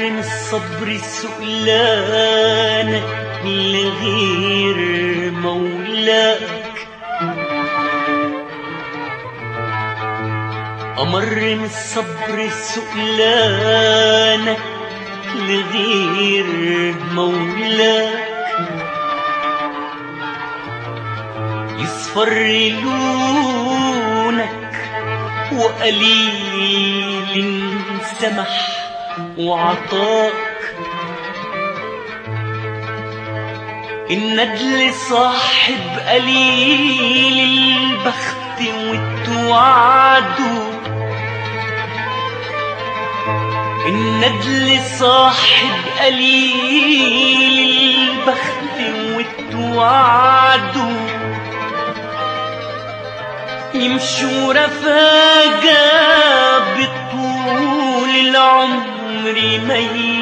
من الصبر سؤلانك لغير مولاك أمر من الصبر سؤلانك لغير مولاك يصفر لونك وقليل سمح وعطاك الندل صاحب قليل البخت والتوعدوا الندل صاحب قليل البخت والتوعدوا يمشوا رفاقة بطول العمر ما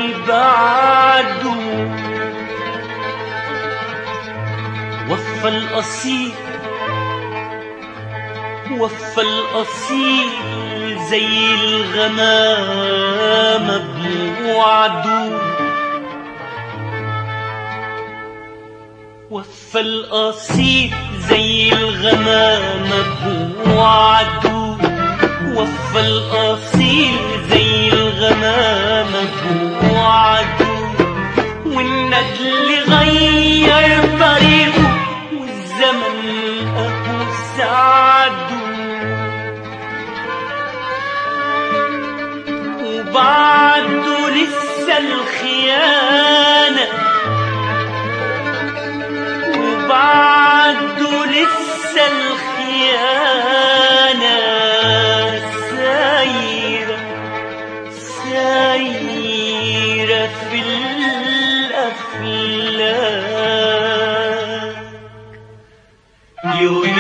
يبعدوا وفى الأصيل وفى الأصيل زي الغمامة بوعده وفى الأصيل زي الغمامة بوعده وفى الأصيل زي الغمامة بوعده والندل غير طريقه والزمن أبو سعده وبعده لسه الخيانة وبعده لسه الخيانة سايرة سايرة في الأفلاك يهدى